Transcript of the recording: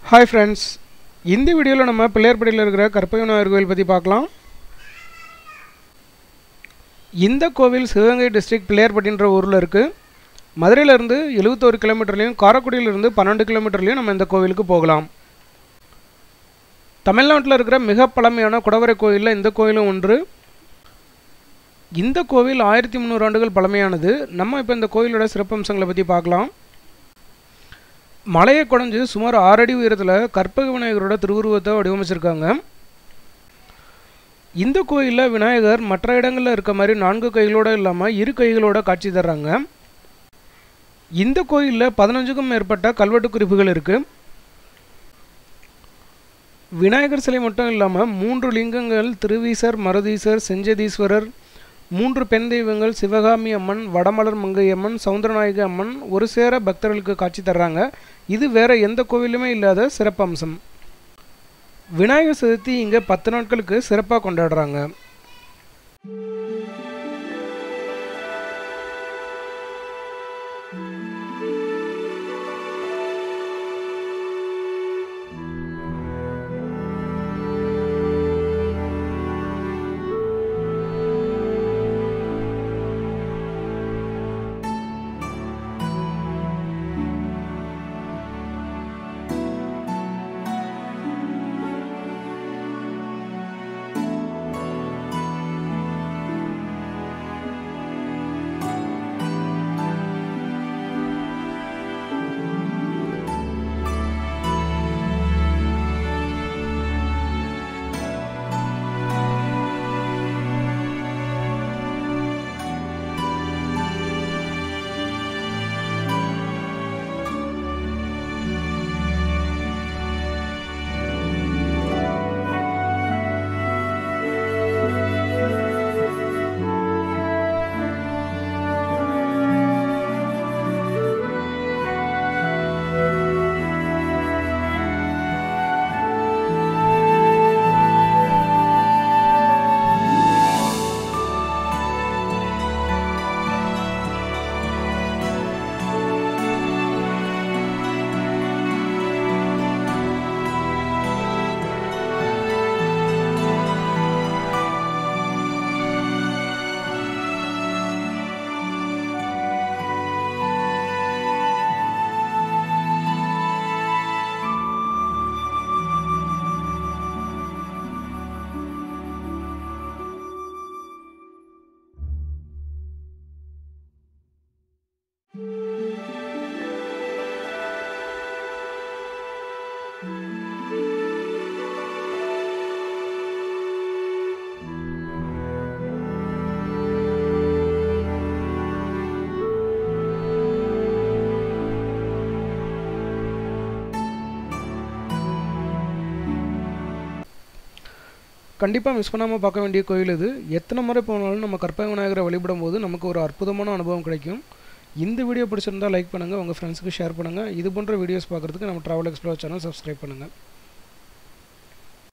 hi friends இந்த வீடியோவில் நம்ம பிள்ளையார்பட்டியில் இருக்கிற கற்பக விநாயகர் கோவில் பற்றி பார்க்கலாம் இந்த கோவில் சிவகங்கை டிஸ்ட்ரிக்ட் பிள்ளையார்பட்டின்ற ஊரில் இருக்குது மதுரையிலேருந்து எழுபத்தோரு கிலோமீட்டர்லேயும் காரைக்குடியிலிருந்து பன்னெண்டு கிலோமீட்டர்லேயும் நம்ம இந்த கோவிலுக்கு போகலாம் தமிழ்நாட்டில் இருக்கிற மிக பழமையான குடவரை கோயிலில் இந்த கோயிலும் ஒன்று இந்த கோவில் ஆயிரத்தி முந்நூறு ஆண்டுகள் பழமையானது நம்ம இப்போ இந்த கோயிலோட சிறப்பம்சங்களை பற்றி பார்க்கலாம் மலையை குடஞ்சு சுமார் ஆறு அடி உயரத்தில் கற்பக விநாயகரோட திருவுருவத்தை வடிவமைச்சிருக்காங்க இந்த கோயிலில் விநாயகர் மற்ற இடங்களில் இருக்க மாதிரி நான்கு கைகளோடு இல்லாமல் இரு கைகளோட காட்சி தர்றாங்க இந்த கோயிலில் பதினஞ்சுக்கும் மேற்பட்ட கல்வெட்டு குறிப்புகள் இருக்குது விநாயகர் சிலை மட்டும் இல்லாமல் மூன்று லிங்கங்கள் திருவீசர் மருதீசர் செஞ்சதீஸ்வரர் மூன்று பெண் தெய்வங்கள் சிவகாமி அம்மன் வடமலர் மங்கை அம்மன் சவுந்தரநாயகி அம்மன் ஒரு சேர பக்தர்களுக்கு காட்சி தர்றாங்க இது வேற எந்த கோவிலுமே இல்லாத சிறப்பம்சம் விநாயகர் சதுர்த்தி இங்கே பத்து நாட்களுக்கு சிறப்பாக கொண்டாடுறாங்க கண்டிப்பாக மிஸ் பண்ணாமல் பார்க்க வேண்டிய கோயில் இது எத்தனை முறை போனாலும் நம்ம கற்பக விநாயகரை வழிபடும் போது நமக்கு ஒரு அற்புதமான அனுபவம் கிடைக்கும் இந்த வீடியோ பிடிச்சிருந்தால் லைக் பண்ணுங்கள் உங்கள் ஃப்ரெண்ட்ஸுக்கு ஷேர் பண்ணுங்கள் இது போன்ற வீடியோஸ் பார்க்குறதுக்கு நம்ம ட்ராவல் எக்ஸ்ப்ளோர் சேனல் சப்ஸ்கிரைப் பண்ணுங்கள்